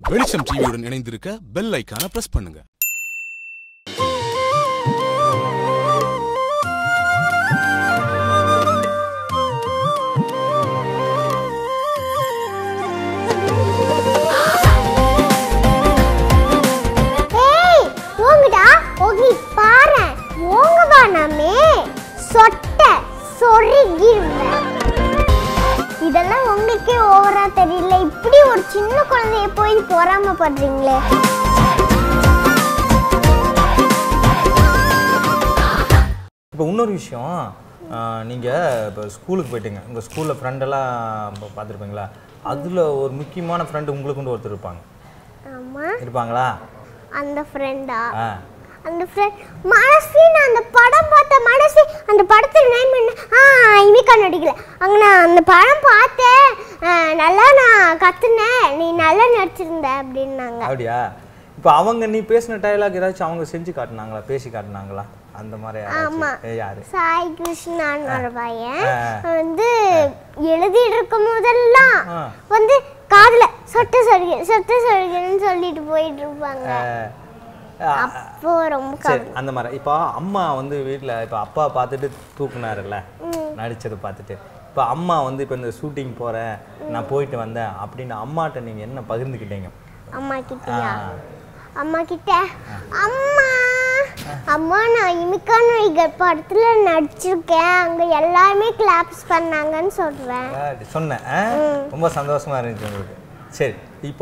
வெளிச்சம் டிவியுடன் இணைந்திருக்க பெல் ஐக்கான பிரஸ் பண்ணுங்க ஏய் ஓங்குடா ஓங்கி பாரு ஓங்க வேணாமே சொட்ட சொருகிருவேன் இதெல்லாம் உங்களுக்கே ஓவரா தெரியல இப்படி ஒரு சின்ன குழந்தைய போய் பொறாமப்படுறீங்களே இப்போ இன்னொரு விஷயம் நீங்கள் இப்போ ஸ்கூலுக்கு போயிட்டீங்க உங்கள் ஸ்கூலில் ஃப்ரெண்டெல்லாம் பார்த்துருப்பீங்களா அதில் ஒரு முக்கியமான ஃப்ரெண்டு உங்களுக்கு ஒருத்தர் இருப்பாங்க ஆமா இருப்பாங்களா அந்த ஃப்ரெண்டா ஆ அந்த ஃப்ரெண்ட் மனசி நான் அந்த படம் பார்த்த மனசி அந்த படத்தில் நேம் என்ன ஆ இமிக்கா நடிக்கல அங்கே நான் அந்த படம் பார்த்தேன் ஆ, நல்லா நான் கத்துனேன் நீ நல்லா நடிச்சிருந்த அப்படின்னாங்க அப்படியா இப்போ அவங்க நீ பேசின டயலாக் ஏதாச்சும் அவங்க செஞ்சு காட்டினாங்களா பேசி காட்டினாங்களா அந்த மாதிரி ஆமா. யாராச்சும்? ஏ யாரு சாய் கிருஷ்ணான் ஒரு பையன் ஆ. அவன் வந்து எழுதிட்டு இருக்கும் போதெல்லாம் ஆ. வந்து காதுல சொட்டு சொருகு சொட்டு சொருகுன்னு சொல்லிட்டு போயிட்டு இருப்பாங்க அஹ், அஹ், அப்போ ரொம்ப சரி கவலை. அந்த மாதிரி இப்போ அம்மா வந்து வீட்டில் இப்போ அப்பா பார்த்துட்டு தூக்குனாருல்ல நடிச்சதை பார்த்துட்டு இப்போ அம்மா வந்து இப்போ இந்த ஷூட்டிங் போகிறேன் நான் போயிட்டு வந்தேன் அப்படின்னு அம்மாட்ட நீங்கள் என்ன பகிர்ந்துக்கிட்டீங்க அம்மா கிட்டயா ஆ. அம்மா கிட்ட அம்மா அம்மா நான் இமிக்கா நடிகர் படத்துல நடிச்சிருக்கேன் அங்க எல்லாருமே கிளாப்ஸ் பண்ணாங்கன்னு சொல்றேன் ஆ, சொன்னேன் ஆ? ரொம்ப சந்தோஷமா இருந்துச்சு உங்களுக்கு சரி இப்போ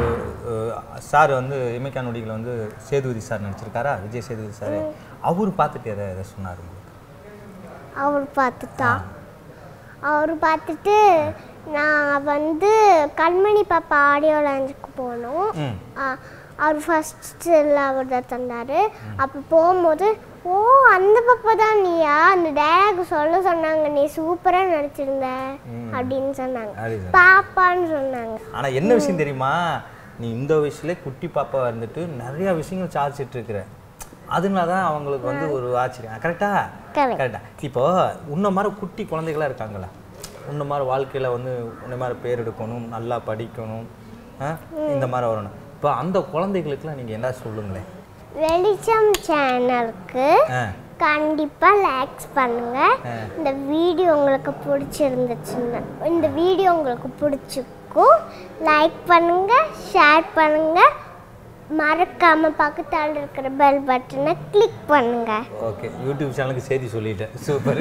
சார் வந்து இமைக்கா நொடிகள் வந்து சேதுபதி சார் நடிச்சிருக்காரா விஜய் சேதுபதி சார் அவர் பார்த்துட்டு எதை எதை சொன்னார் உங்களுக்கு அவர் பார்த்துட்டா அவர் பார்த்துட்டு நான் வந்து கண்மணி பாப்பா ஆடியோ லான்ச்சுக்கு போனோம் ம் ஆ, அவர் ஃபர்ஸ்ட் அவர் தான் தந்தார் அப்போ போகும்போது ஓ அந்த பாப்பா தான் நீயா அந்த டயலாக் சொல்ல சொன்னாங்க நீ சூப்பராக நடிச்சிருந்த அப்படின்னு சொன்னாங்க அப்படி சொன்னாங்க. பாப்பான்னு சொன்னாங்க ஆனா என்ன விஷயம் தெரியுமா நீ இந்த வயசுல குட்டி பாப்பா வந்துட்டு நிறைய விஷயங்கள் சாதிச்சிட்டு இருக்கிற அதனால தான் அவங்களுக்கு வந்து ஒரு ஆச்சரியம் கரெக்டா Correct. கரெக்டா இப்போ உன்ன மாதிரி குட்டி குழந்தைகளா இருக்காங்களா உன்ன மாதிரி வாழ்க்கையில வந்து உன்ன மாதிரி பேர் எடுக்கணும் நல்லா படிக்கணும் ஆ? இந்த மாதிரி வரணும் இப்போ அந்த குழந்தைகளுக்குலாம் நீங்க என்ன சொல்லுங்களேன் வெளிச்சம் சேனலுக்கு ஆ கண்டிப்பாக லைக்ஸ் பண்ணுங்க இந்த வீடியோ உங்களுக்கு பிடிச்சிருந்துச்சுன்னா இந்த வீடியோ உங்களுக்கு பிடிச்சிருக்கும் லைக் பண்ணுங்க ஷேர் பண்ணுங்க மறக்காம பக்கத்தால் இருக்கிற பெல் பட்டனை கிளிக் பண்ணுங்க ஓகே யூடியூப் சேனலுக்கு செய்தி சொல்லிட்டேன் சூப்பர்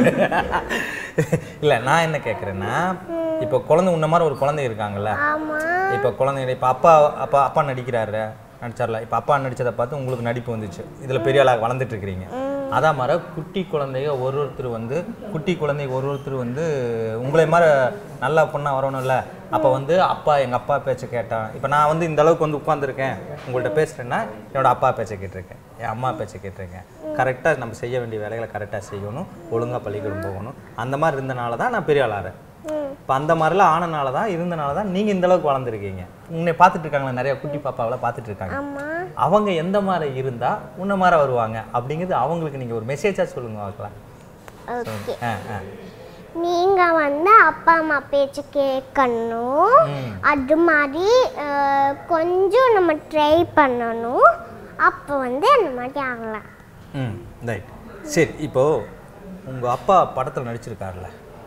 இல்லை நான் என்ன கேட்குறேன்னா இப்போ குழந்தை உன்ன மாதிரி ஒரு குழந்தை இருக்காங்கல்ல ஆமா இப்போ குழந்தைங்க இப்போ அப்பா அப்பா அப்பா நடிக்கிறாரு நடிச்சார்ல இப்போ அப்பா நடிச்சதை பார்த்து உங்களுக்கு நடிப்பு வந்துச்சு இதில் பெரிய ஆளாக வளர்ந்துட்டு இருக்கிறீங்க அதே மாதிரி குட்டி குழந்தைங்க ஒரு ஒருத்தர் வந்து குட்டி குழந்தைங்க ஒரு ஒருத்தர் வந்து உங்களை மாதிரி நல்லா பொண்ணாக வரணும்ல அப்போ வந்து அப்பா எங்கள் அப்பா பேச்சை கேட்டான் இப்போ நான் வந்து இந்த அளவுக்கு வந்து உட்காந்துருக்கேன் உங்கள்கிட்ட பேசுகிறேன்னா என்னோட அப்பா பேச்சை கேட்டிருக்கேன் என் அம்மா பேச்சை கேட்டிருக்கேன் கரெக்டாக நம்ம செய்ய வேண்டிய வேலைகளை கரெக்டாக செய்யணும் ஒழுங்காக பள்ளிக்கூடம் போகணும் அந்த மாதிரி இருந்தனால தான் நான் பெரிய ஆளாகிறேன் இப்போ அந்த மாதிரிலாம் ஆனனால தான் இருந்தனால தான் நீங்கள் இந்த அளவுக்கு வளர்ந்துருக்கீங்க உன்னை பார்த்துட்டு இருக்காங்களா நிறைய குட்டி பாப்பாவெல்லாம் பார்த்துட்டு இருக்காங்க ஆமா அவங்க எந்த மாதிரி இருந்தா உன்ன மாதிரி வருவாங்க அப்படிங்கிறது அவங்களுக்கு நீங்கள் ஒரு மெசேஜாக சொல்லுங்க பார்க்கலாம் ஓகே ஆ ஆ நீங்க வந்து அப்பா அம்மா பேச்சு கேட்கணும் ம். அது மாதிரி அஹ், கொஞ்சம் நம்ம ட்ரை பண்ணணும் அப்போ வந்து அந்த மாதிரி ஆகலாம் ம் ரைட் சரி இப்போ உங்கள் அப்பா படத்தில் நடிச்சிருக்காருல்ல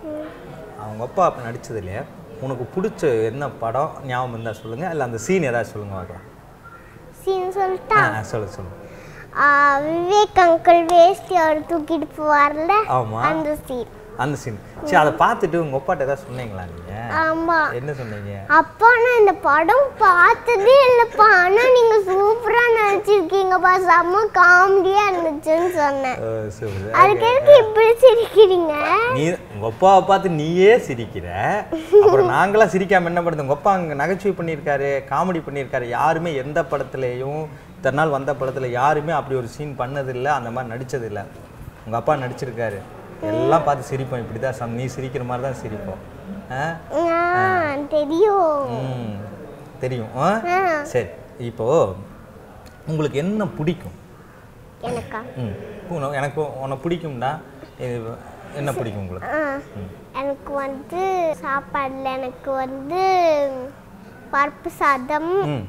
அவங்க அப்பா நடிச்சதுலையே உனக்கு பிடிச்ச என்ன படம் ஞாபகம் இருந்தால் சொல்லுங்கள் இல்லை அந்த சீன் ஏதாவது சொல்லுங்க பார்க்கலாம் சீன் சொல்லிட்டா ஆ சொல்லு சொல்லு ஆஹ், விவேக் அங்கிள் வேஷ்டி அவர் தூக்கிட்டு போவார்ல ஆமாம் அந்த சீன் அந்த சீன் சரி அதை பார்த்துட்டு உங்கள் அப்பாட்ட ஏதாவது சொன்னீங்களா நீங்கள் ஆமா என்ன சொன்னீங்க அப்பா நான் இந்த படம் பார்த்ததே இல்லைப்பா ஆனா நீங்க சூப்பரா நடிச்சிருக்கீங்கப்பா செம்ம காமெடியா இருந்துச்சுன்னு சொன்னேன் ஓ, சரி. அதுக்கு எதுக்கு இப்படி சிரிக்கிறீங்க நீ உங்க அப்பாவை பார்த்து நீயே சிரிக்கிற அப்புறம் நாங்களாம் சிரிக்காம என்ன பண்ணுது உங்க அப்பா அங்க நகைச்சுவை பண்ணியிருக்காரு காமெடி பண்ணியிருக்காரு யாருமே எந்த படத்துலையும் இத்தனை நாள் வந்த படத்துல யாருமே அப்படி ஒரு சீன் பண்ணதில்லை அந்த மாதிரி நடிச்சதில்லை உங்க அப்பா நடிச்சிருக்காரு எல்லாம் பார்த்து சிரிப்போம் இப்படி தான் நீ சிரிக்கிற மாதிரி தான் சிரிப்போம் ஆ? ஆ, தெரியும் ம் தெரியும் ஆ? ஆ, சரி இப்போ உங்களுக்கு என்ன பிடிக்கும் எனக்கா ம் உன- எனக்கு உன்னை பிடிக்கும்டா இது என்ன பிடிக்கும் உங்களுக்கு ஆ, எனக்கு வந்து சாப்பாடுல எனக்கு வந்து பருப்பு சாதம் ம்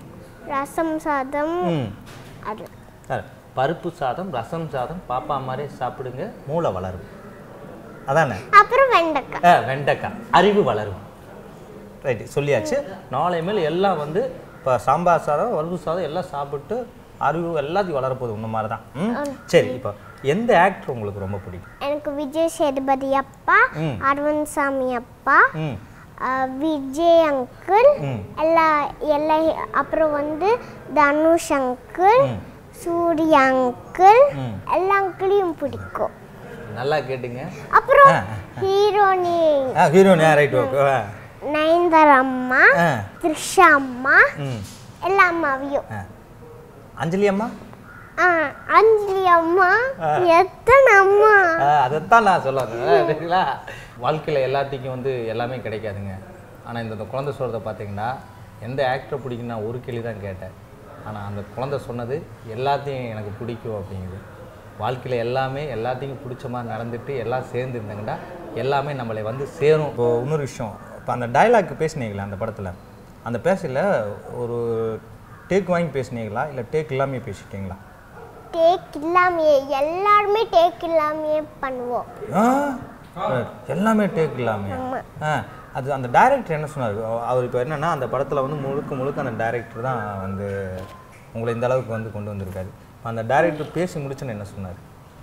ரசம் சாதம் ம் அது சார் பருப்பு சாதம் ரசம் சாதம் பாப்பா மாதிரி சாப்பிடுங்க மூளை வளரும் அதானே அப்புறம் வெண்டைக்காய் ஆ வெண்டைக்காய் அறிவு வளரும் ரைட்டு சொல்லியாச்சு நாளை மேல் எல்லாம் வந்து இப்போ சாம்பார் சாதம் பருப்பு சாதம் எல்லாம் சாப்பிட்டு அறிவு எல்லாத்தையும் வளரப்போகுது உன்ன மாதிரி தான் ம் சரி இப்போ எந்த ஆக்டர் உங்களுக்கு ரொம்ப பிடிக்கும் எனக்கு விஜய் சேதுபதி அப்பா ம். அரவிந்த் சாமி அப்பா ம் அஹ், விஜய் அங்கிள் ம். எல்லா எல்லா அப்புறம் வந்து தனுஷ் அங்கிள் ம். சூர்யா அங்கிள் ம். எல்லா அங்கிளையும் பிடிக்கும் நல்லா கேட்டுங்க அப்புறம் ஆ, ஹீரோனி ஆ ஹீரோனியா ரைட் ஓகே நயன்தார் அம்மா ஆ த்ரிஷா அம்மா ம் எல்லா அம்மாவையும் ஆ அஞ்சலி அம்மா ஆ, அஞ்சலி அம்மா ஆ. எத்தனை அம்மா ஆ, அதைத்தான் நான் சொல்ல வந்தேன் சரிங்களா வாழ்க்கையில் எல்லாத்துக்கும் வந்து எல்லாமே கிடைக்காதுங்க ஆனால் இந்த இந்த குழந்தை சொல்கிறத பார்த்தீங்கன்னா எந்த ஆக்டரை பிடிக்கும் நான் ஒரு கேள்வி தான் கேட்டேன் ஆனால் அந்த குழந்தை சொன்னது எல்லாத்தையும் எனக்கு பிடிக்கும் அப்படிங்குது வாழ்க்கையில் எல்லாமே எல்லாத்தையும் பிடிச்ச மாதிரி நடந்துட்டு எல்லாம் சேர்ந்து இருந்தாங்கன்னா எல்லாமே நம்மளை வந்து சேரும் இப்போ இன்னொரு விஷயம் இப்போ அந்த டைலாக் பேசுனீங்களா அந்த படத்தில் அந்த பேசல ஒரு டேக் வாங்கி பேசுனீங்களா இல்லை டேக் இல்லாமே பேசிட்டீங்களா டேக் இல்லாமையே எல்லாருமே டேக் இல்லாமையே பண்ணுவோம் ஆ எல்லாமே டேக் இல்லாமே ஆ அது அந்த டைரக்டர் என்ன சொன்னார் அவர் இப்போ என்னன்னா அந்த படத்தில் வந்து முழுக்க முழுக்க அந்த டைரக்டர் தான் வந்து உங்களை இந்த அளவுக்கு வந்து கொண்டு வந்திருக்காரு அந்த டைரக்டர் பேசி முடிச்சோன்னு என்ன சொன்னார்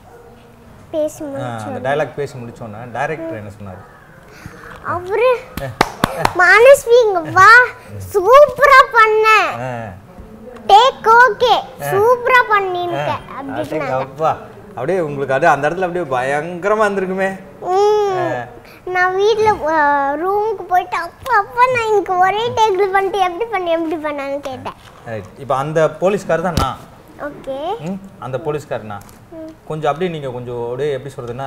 பேசி ஆ, அந்த டைலாக் பேசி முடிச்சோன்னே டைரக்டர் என்ன சொன்னார் அவரு மனஸ்வி இங்க வா சூப்பரா பண்ண ஆ டேக் ஓகே சூப்பரா பண்ணிருக்க அப்படின்னு அப்பா அப்படியே உங்களுக்கு அது அந்த இடத்துல அப்படியே பயங்கரமா இருந்திருக்குமே ம். நான் வீட்ல ரூமுக்கு போயிட்டு அப்பா அப்பா நான் இன்னைக்கு ஒரே டேக்ல பண்ணிட்டு எப்படி பண்ண எப்படி பண்ணான்னு கேட்டேன் ரைட் இப்போ அந்த போலீஸ்கார் தான் நான் ஓகே ம் அந்த போலீஸ்காரனா கொஞ்சம் அப்படியே நீங்கள் கொஞ்சம் அப்படியே எப்படி சொல்கிறதுன்னா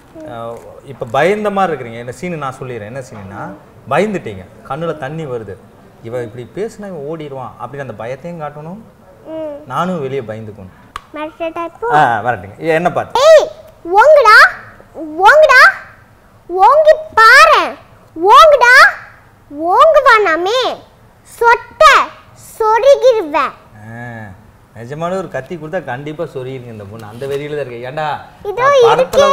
இப்போ பயந்த மாதிரி இருக்கிறீங்க என்ன சீனு நான் சொல்லிடுறேன் என்ன சீனுனா பயந்துட்டீங்க கண்ணில் தண்ணி வருது இவன் இப்படி பேசினா இவன் ஓடிடுவான் அப்படின்னு அந்த பயத்தையும் காட்டணும் ம் நானும் வெளியே பயந்துக்கணும் மிரட்ட டைப்பு ஆ வரட்டுங்க ஏ, என்ன பார்த்து ஏய் ஓங்குடா ஓங்குடா ஓங்கி பாரு ஓங்குடா ஓங்கு வேணாமே சொட்ட சொருகிருவேன் ஆ, நிஜமான ஒரு கத்தி கொடுத்தா கண்டிப்பாக சொருகிருங்க இந்த பொண்ணு அந்த வெறியில தான் இருக்கு ஏன்டா இதோ நான் படத்துல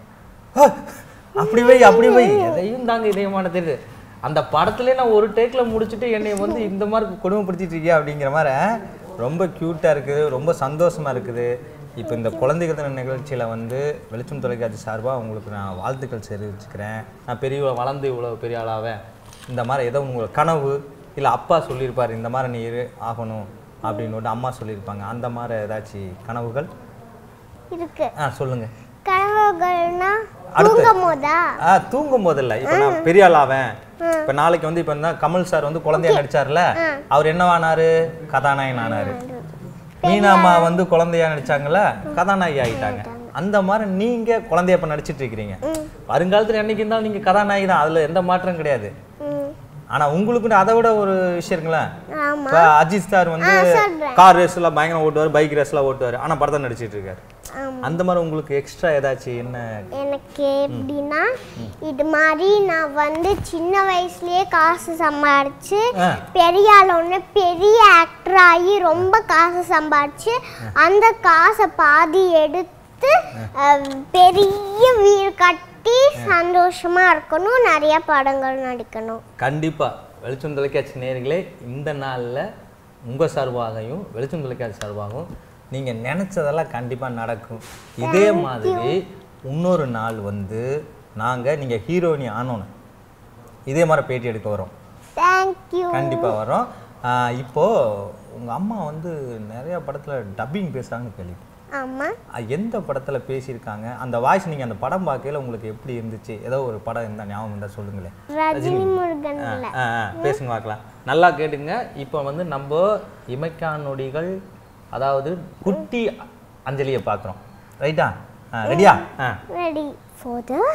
ஆ, அப்படி வை அப்படி வை எதையும் தாங்க இதயமான தெரியுது அந்த படத்துலயே நான் ஒரு டேக்ல முடிச்சுட்டு என்னை வந்து இந்த மாதிரி கொடுமைப்படுத்திட்டு இருக்கியா அப்படிங்கிற மாதிரி ஆ, ரொம்ப க்யூட்டாக இருக்குது ரொம்ப சந்தோஷமா இருக்குது இப்போ இந்த குழந்தைகள் தின நிகழ்ச்சியில் வந்து வெளிச்சம் தொலைக்காட்சி சார்பாக உங்களுக்கு நான் வாழ்த்துக்கள் தெரிவிச்சுக்கிறேன் நான் பெரிய வளர்ந்து இவ்வளோ பெரிய ஆளாவேன் இந்த மாதிரி ஏதோ உங்கள் கனவு இல்லை அப்பா சொல்லியிருப்பார் இந்த மாதிரி நீ இரு ஆகணும் அப்படின்னு அம்மா சொல்லியிருப்பாங்க அந்த மாதிரி ஏதாச்சும் கனவுகள் இருக்கு ஆ சொல்லுங்கள் கனவுகள்னா அடுத்து. தூங்கும் போதா ஆ தூங்கும் போதில்ல இப்போ நான் பெரிய ஆளாவேன் இப்போ நாளைக்கு வந்து இப்போ என்ன கமல் சார் வந்து குழந்தையா நடிச்சார்ல அவர் என்னவானாரு கதாநாயகன் ஆனாரு மீனாம்மா வந்து குழந்தையா நடிச்சாங்கல்ல கதாநாயகி ஆகிட்டாங்க அந்த மாதிரி நீங்க குழந்தைய இப்ப நடிச்சிட்டு இருக்கிறீங்க வருங்காலத்துல என்னைக்கு இருந்தாலும் நீங்க கதாநாயகி தான் அதுல எந்த மாற்றம் கிடையாது ம் ஆனா உங்களுக்கு அதை விட ஒரு விஷயம் இருக்குல்ல ஆமா இப்போ அஜித் சார் வந்து சொல்றேன். கார் ரேஸ்ல பயங்கரம் ஓட்டுவார் பைக் ரேஸ்ல ஓட்டுவார் ஆனா படத்தை நடிச்சிட்டு இருக்காரு ஆமா அந்த மாதிரி உங்களுக்கு எக்ஸ்ட்ரா ஏதாச்சும் என்ன எனக்கு எப்படின்னா இது மாதிரி நான் வந்து சின்ன வயசுலயே காசு சம்பாரிச்சு ஆ. பெரிய ஆளோன்னு பெரிய ஆக்டர் ஆகி ரொம்ப காசு சம்பாரிச்சு அந்த காசை பாதி எடுத்து அஹ், பெரிய வீடு கட்டி சந்தோஷமா இருக்கணும் நிறைய படங்கள் நடிக்கணும் கண்டிப்பா வெளிச்சம் தொலைக்காட்சி நேயர்களே இந்த நாள்ல உங்க சார்பாகவும் வெளிச்சம் தொலைக்காட்சி சார்பாகவும் நீங்க நினைச்சதெல்லாம் கண்டிப்பா நடக்கும் இதே மாதிரி இன்னொரு நாள் வந்து நாங்க நீங்க ஹீரோயினி ஆனோன்னு இதே மாதிரி பேட்டி எடுக்க வரோம் தேங்க்யூ கண்டிப்பா வரோம் ஆஹ் இப்போ உங்க அம்மா வந்து நிறைய படத்துல டப்பிங் பேசுறாங்கன்னு கேள்வி ஆமா எந்த படத்துல பேசியிருக்காங்க அந்த வாய்ஸ் நீங்க அந்த படம் பார்க்கையில உங்களுக்கு எப்படி இருந்துச்சு ஏதோ ஒரு படம் இருந்தா ஞாபகம் இருந்தா சொல்லுங்களேன் ரஜினி முருகன்ல ஆ, ஆ, பேசுங்க பார்க்கலாம் நல்லா கேட்டுங்க இப்போ வந்து நம்ம இமைக்கா நொடிகள் அதாவது குட்டி அஞ்சலியை பார்க்குறோம் ரைட்டா ரெடியா ஆ ரெடி ஃபோதர்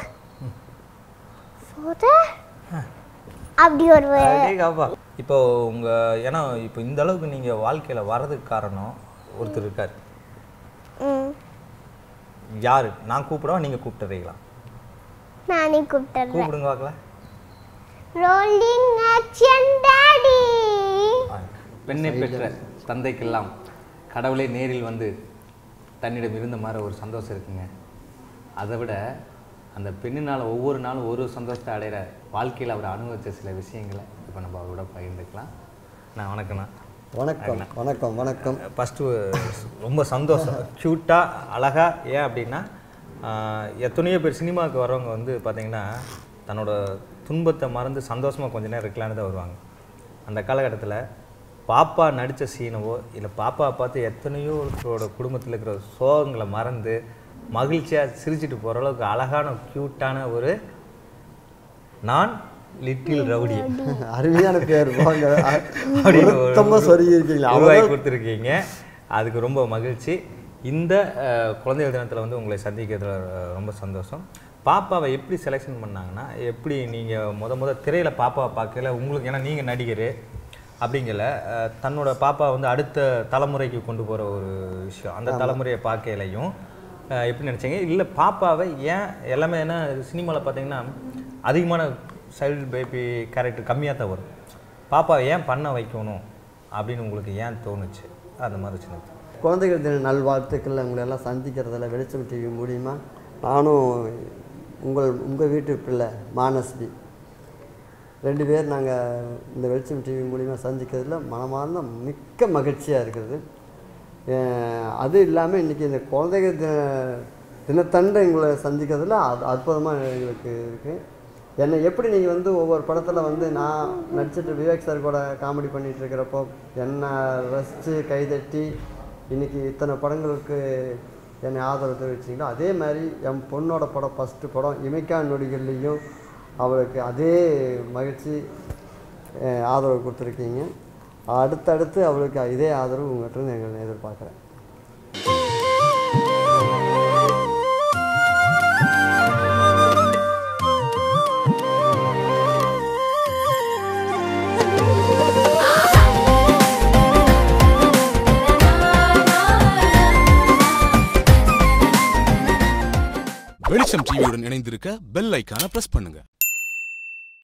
ஃபோதர் அப்படி ஒரு அடேங்கப்பா. இப்போ உங்க ஏன்னா இப்போ இந்த அளவுக்கு நீங்க வாழ்க்கையில வர்றதுக்கு காரணம் ஒருத்தர் இருக்காரு ம் யாரு நான் கூப்பிடவா நீங்க கூப்பிட்டுறீங்களா நானே கூப்பிட்டுறேன் கூப்பிடுங்க பார்க்கலாம் ரோலிங் ஆக்ஷன் டாடி பெண்ணை பெற்ற தந்தைக்கெல்லாம் கடவுளே நேரில் வந்து தன்னிடம் இருந்த மாதிரி ஒரு சந்தோஷம் இருக்குங்க அதை விட அந்த பெண்ணினால் ஒவ்வொரு நாளும் ஒரு சந்தோஷத்தை அடைகிற வாழ்க்கையில் அவர் அனுபவித்த சில விஷயங்களை இப்போ நம்ம அவரோட பகிர்ந்துக்கலாம் நான் வணக்கம்ண்ணா வணக்கம் வணக்கம் வணக்கம் ஃபஸ்ட்டு ரொம்ப சந்தோஷம் க்யூட்டாக அழகாக ஏன் அப்படின்னா ஆஹ், எத்தனையோ பேர் சினிமாவுக்கு வரவங்க வந்து பார்த்தீங்கன்னா தன்னோட துன்பத்தை மறந்து சந்தோஷமாக கொஞ்ச நேரம் இருக்கலான்னு தான் வருவாங்க அந்த காலகட்டத்தில் பாப்பா நடித்த சீனவோ இல்லை பாப்பாவை பார்த்து எத்தனையோ ஒருத்தரோட குடும்பத்தில் இருக்கிற சோகங்களை மறந்து மகிழ்ச்சியாக சிரிச்சிட்டு போகிற அளவுக்கு அழகான க்யூட்டான ஒரு நான் லிட்டில் ரவுடி அருமையான பேர் போங்க அப்படின்னு ஒரு மொத்தமாக சொருகி இருக்கீங்களா உருவாக்கி அவ்வளோ கொடுத்துருக்கீங்க அதுக்கு ரொம்ப மகிழ்ச்சி இந்த அஹ், குழந்தைகள் தினத்தில் வந்து உங்களை சந்திக்கிறதுல அஹ், ரொம்ப சந்தோஷம் பாப்பாவை எப்படி செலெக்ஷன் பண்ணாங்கன்னா எப்படி நீங்கள் முத முத திரையில் பாப்பாவை பார்க்கல உங்களுக்கு ஏன்னா நீங்கள் நடிகர் அப்படிங்கல அஹ், தன்னோட பாப்பா வந்து அடுத்த தலைமுறைக்கு கொண்டு போகிற ஒரு விஷயம் அந்த தலைமுறையை பார்க்கலையும் அஹ், எப்படி நினச்சிங்க இல்லை பாப்பாவை ஏன் எல்லாமே என்ன சினிமாவில் பார்த்தீங்கன்னா அதிகமான சைல்டு பேபி கேரக்டர் கம்மியாக தான் வரும் பாப்பாவை ஏன் பண்ண வைக்கணும் அப்படின்னு உங்களுக்கு ஏன் தோணுச்சு அந்த மாதிரி சின்ன குழந்தைகள் தின நல்வாழ்த்துக்கள் உங்களை எல்லாம் சந்திக்கிறதுல வெளிச்சம் டிவி மூலியமா நானும் உங்கள் உங்கள் வீட்டு பிள்ளை மானஸ்வி ரெண்டு பேர் நாங்கள் இந்த வெளிச்சம் டிவி மூலிமா சந்திக்கிறதுல மனமார்ந்த மிக்க மகிழ்ச்சியாக இருக்குது அஹ் அது இல்லாமல் இன்றைக்கி இந்த குழந்தைகள் தின தினத்தன்று எங்களை சந்திக்கிறதுல அது அற்புதமாக எங்களுக்கு இருக்குது என்னை எப்படி நீங்கள் வந்து ஒவ்வொரு படத்தில் வந்து நான் நடிச்சிட்டு விவேக் சார் கூட காமெடி பண்ணிகிட்டு இருக்கிறப்போ என்னை ரசித்து கைதட்டி இன்றைக்கி இத்தனை படங்களுக்கு என்னை ஆதரவு தெரிவிச்சிங்களோ அதே மாதிரி என் பொண்ணோட படம் ஃபஸ்ட்டு படம் இமைக்கா நொடிகள்லேயும் அவளுக்கு அதே மகிழ்ச்சி அஹ், ஆதரவு கொடுத்துருக்கீங்க அடுத்தடுத்து அவளுக்கு இதே ஆதரவு உங்கள்கிட்ட இருந்து எங்களை எதிர்பார்க்குறேன் வெளிச்சம் டிவியுடன் இணைந்திருக்க பெல் ஐக்கான பிரஸ் பண்ணுங்க